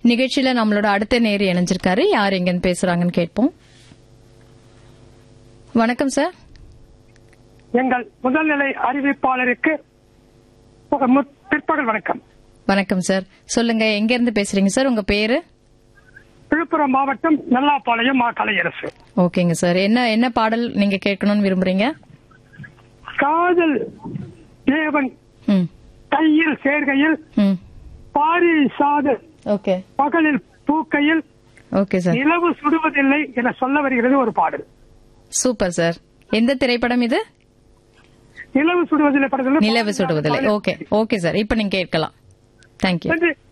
நிகழ்ச்சியில நம்மளோட அடுத்த நேர் இணைஞ்சிருக்காரு யார் எங்கன்னு பேசுறாங்கன்னு கேட்போம் வணக்கம் சார் எங்கள் முதல்நிலை அறிவிப்பாளருக்கு ஒரு மு- பிற்பகல் வணக்கம் வணக்கம் சார் சொல்லுங்க எங்க இருந்து பேசுறீங்க சார் உங்க பேரு விழுப்புரம் மாவட்டம் நல்லாப்பாளையம் மா கலையரசு ஓகேங்க சார் என்ன என்ன பாடல் நீங்க கேட்கணும்னு விரும்புறீங்க காதல் தேவன் ம் கையில் சேர்கையில் ம் பாரி சாத ஓகே பகலில் பூக்கையில் ஓகே சார் நிலவு சுடுவதில்லை என சொல்ல வருகிறது ஒரு பாடல் சூப்பர் சார் எந்த திரைப்படம் இது நிலவு சுடுவதில்லை படத்தில் நிலவு சுடுவதில்லை ஓகே ஓகே சார் இப்ப நீங்க கேட்கலாம் தேங்க்யூ நன்றி